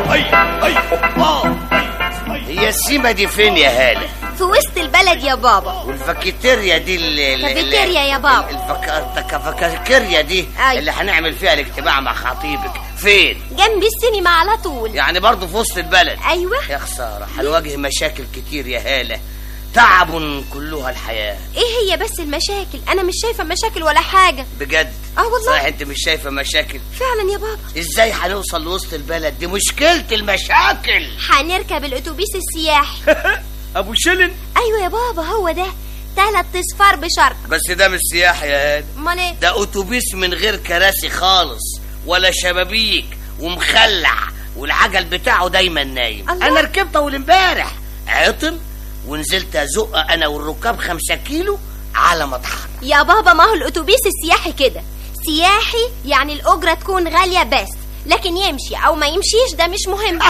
هي السيمة دي فين يا هالة في وسط البلد يا بابا والفاكيتيريا دي اللي كافيتيريا يا بابا. الفاكيتيريا دي أيوة. اللي هنعمل فيها الاجتماع مع خطيبك فين جنب السينما على طول يعني برضه في وسط البلد ايوه يا خسارة هنواجه مشاكل كتير يا هالة تعب كلها الحياة ايه هي بس المشاكل انا مش شايفه مشاكل ولا حاجه بجد اه والله. صحيح انت مش شايفة مشاكل فعلا يا بابا ازاي هنوصل لوسط البلد دي مشكلة المشاكل هنركب الاتوبيس السياحي ابو شلن ايوه يا بابا هو ده تلات اصفار بشرط بس ده مش سياحي يا هادي امال ايه ده اتوبيس من غير كراسي خالص ولا شبابيك ومخلع والعجل بتاعه دايما نايم الله. انا ركبت اول امبارح عطل ونزلت ازق انا والركاب خمسة كيلو على ما اتحرك يا بابا ما هو الاتوبيس السياحي كده سياحي يعني الاجره تكون غاليه بس لكن يمشي او ما يمشيش ده مش مهم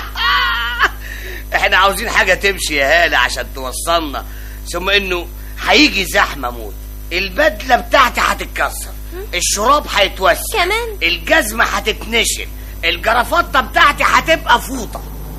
احنا عاوزين حاجة تمشي يا هالة عشان توصلنا ثم انه هيجي زحمة موت البدلة بتاعتي هتتكسر الشراب هيتوسع كمان؟ الجزمة هتتنشل الجرافطة بتاعتي هتبقى فوطة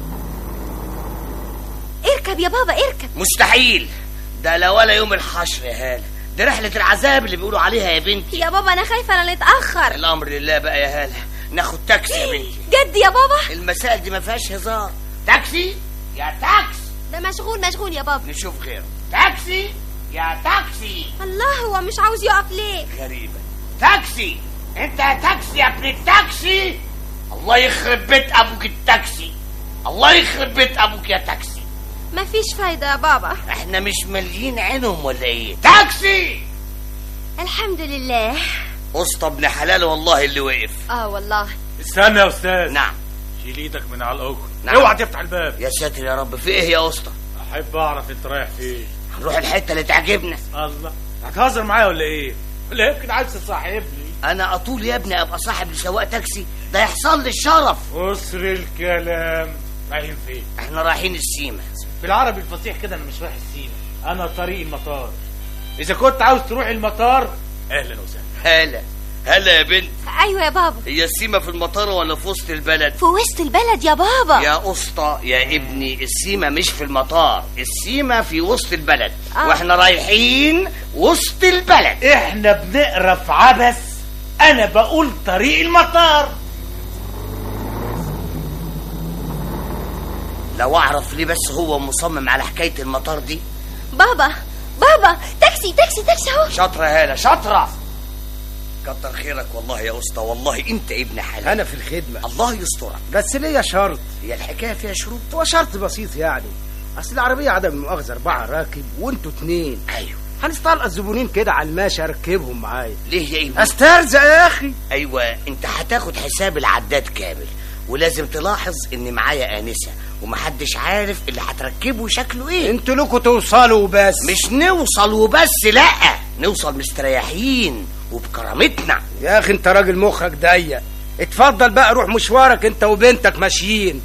اركب يا بابا اركب مستحيل ده لا ولا يوم الحشر يا هالة دي رحلة العذاب اللي بيقولوا عليها يا بنتي يا بابا انا خايفه انا نتاخر الأمر لله بقى يا هالة ناخد تاكسي يا بنتي جد يا بابا المسائل دي ما فيهاش هزار تاكسي يا تاكس ده مشغول مشغول يا بابا نشوف غيره تاكسي يا تاكسي الله هو مش عاوز يقف ليه غريبة تاكسي انت يا تاكسي يا ابن التاكسي الله يخرب بيت ابوك التاكسي الله يخرب بيت ابوك يا تاكسي مفيش فايده يا بابا احنا مش ماليين عينهم ولا ايه تاكسي الحمد لله اسطى ابن حلال والله اللي وقف اه والله استنى يا استاذ نعم شيل ايدك من على الاجر نعم. اوعى تفتح الباب يا ساتر يا رب في ايه يا اسطى احب اعرف انت رايح فين هنروح الحته اللي تعجبنا الله هتهزر معايا ولا ايه ولا يمكن عايز تصاحبني انا اطول يا ابني ابقى صاحب لسواق تاكسي ده يحصل لي الشرف قصر الكلام رايحين فين احنا رايحين السيما بالعربي الفصيح كده انا مش رايح السينا انا طريق المطار اذا كنت عاوز تروح المطار اهلا وسهلا هلا هلا يا بنت ايوه يا بابا هي السيما في المطار ولا في وسط البلد في وسط البلد يا بابا يا اسطى يا ابني السيما مش في المطار السيما في وسط البلد آه. واحنا رايحين وسط البلد احنا بنقرا في عبس انا بقول طريق المطار لو اعرف ليه بس هو مصمم على حكايه المطار دي بابا بابا تاكسي تاكسي تاكسي اهو شاطره هاله شاطره كتر خيرك والله يا اسطى والله انت ابن حلال انا في الخدمه الله يسترك بس ليا شرط هي الحكايه فيها شروط هو شرط بسيط يعني اصل العربيه عدم المؤاخذه اربعه راكب وانتوا اتنين ايوه هنستلقى الزبونين كده على الماشي اركبهم معايا ليه يا ابني استرزق يا اخي ايوه انت هتاخد حساب العداد كامل ولازم تلاحظ ان معايا انسه ومحدش عارف اللي هتركبه شكله ايه انتوا لكم توصلوا وبس مش نوصل وبس لا نوصل مستريحين وبكرامتنا يا اخي انت راجل مخك ضيق اتفضل بقى روح مشوارك انت وبنتك ماشيين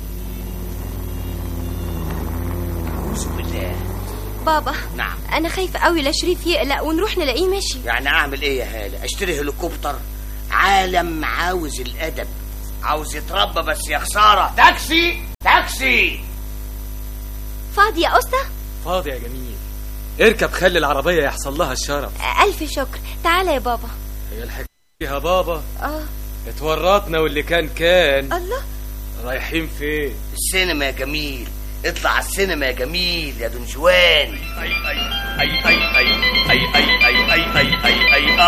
اعوذ بالله بابا نعم انا خايفه قوي لا شريف يقلق ونروح نلاقيه ماشي يعني اعمل ايه يا هاله اشتري هليكوبتر عالم عاوز الادب عاوز يتربى بس يا خساره تاكسي تاكسي فاضي يا اسطى فاضي يا جميل اركب خلي العربية يحصل لها الشرف الف شكر تعالى يا بابا هي الحكاية فيها بابا اه اتورطنا واللي كان كان الله رايحين فين السينما يا جميل اطلع على السينما يا جميل يا دنجوان اي اي اي اي اي اي اي اي اي اي اي اي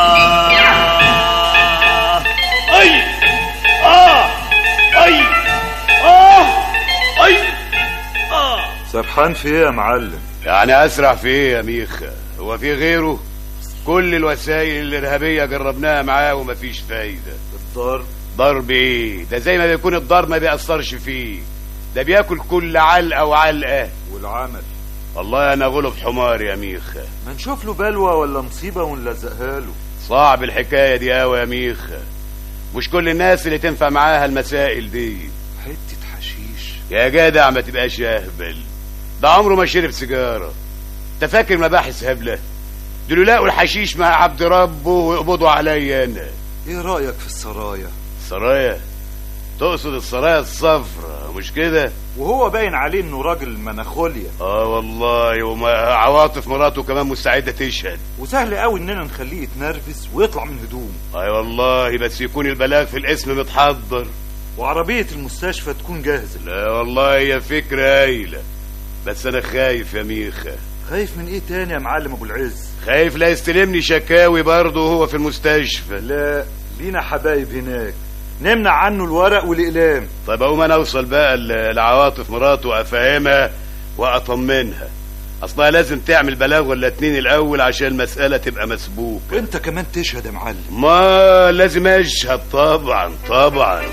آه اي اه اي اه اي اه سرحان في ايه يا معلم يعني اسرع في ايه يا ميخا هو في غيره كل الوسائل الارهابيه جربناها معاه ومفيش فايده الضرب ضرب ايه ده زي ما بيكون الضرب ما بيأثرش فيه ده بياكل كل علقه وعلقه والعمل والله انا غلب حمار يا ميخا ما نشوف له بلوى ولا مصيبة ونلزقها له صعب الحكايه دي قوي يا ميخا مش كل الناس اللي تنفع معاها المسائل دي حتة حشيش يا جدع ما تبقاش اهبل ده عمره ما شرب سيجاره انت فاكر مباحث هبله دول يلاقوا الحشيش مع عبد ربه ويقبضوا عليا انا ايه رأيك في السرايا سرايا تقصد السرايا الصفرا مش كده وهو باين عليه انه راجل مناخوليا اه والله وما عواطف مراته كمان مستعده تشهد وسهل قوي اننا نخليه يتنرفز ويطلع من هدومه اي والله بس يكون البلاغ في الاسم متحضر وعربية المستشفى تكون جاهزة لا والله هي فكرة هايلة بس انا خايف يا ميخا خايف من ايه تاني يا معلم ابو العز خايف لا يستلمني شكاوي برضه وهو في المستشفى لا لينا حبايب هناك نمنع عنه الورق والاقلام طيب اقوم انا اوصل بقى ل- لعواطف مراته وافهمها واطمنها اصلها لازم تعمل بلاغ ولا اتنين الاول عشان المسألة تبقى مسبوكة وانت كمان تشهد يا معلم ما لازم اشهد طبعا طبعا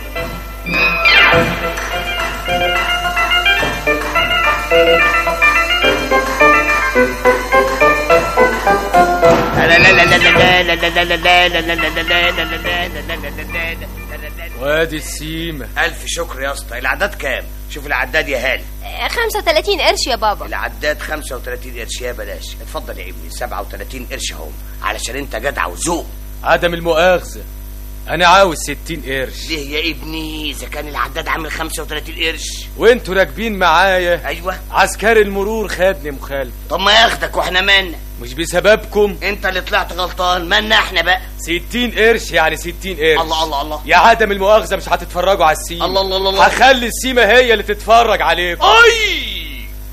وادي السيمة ألف شكر يا اسطى العداد كام شوف العداد يا هاني آه، 35 قرش يا بابا العداد 35 قرش يا بلاش اتفضل يا ابني 37 قرش اهم علشان انت جدع وذوق عدم المؤاخذة أنا عاوز ستين قرش ليه يا ابني اذا كان العداد عامل 35 قرش وانتوا راكبين معايا ايوه عسكري المرور خدني مخالفة طب ما ياخدك واحنا مالنا مش بسببكم انت اللي طلعت غلطان مالنا احنا بقى ستين قرش يعني ستين قرش الله الله الله يا عدم المؤاخذة مش هتتفرجوا على السيمة الله الله الله الله. هخلي السيمة هي اللي تتفرج عليكم اي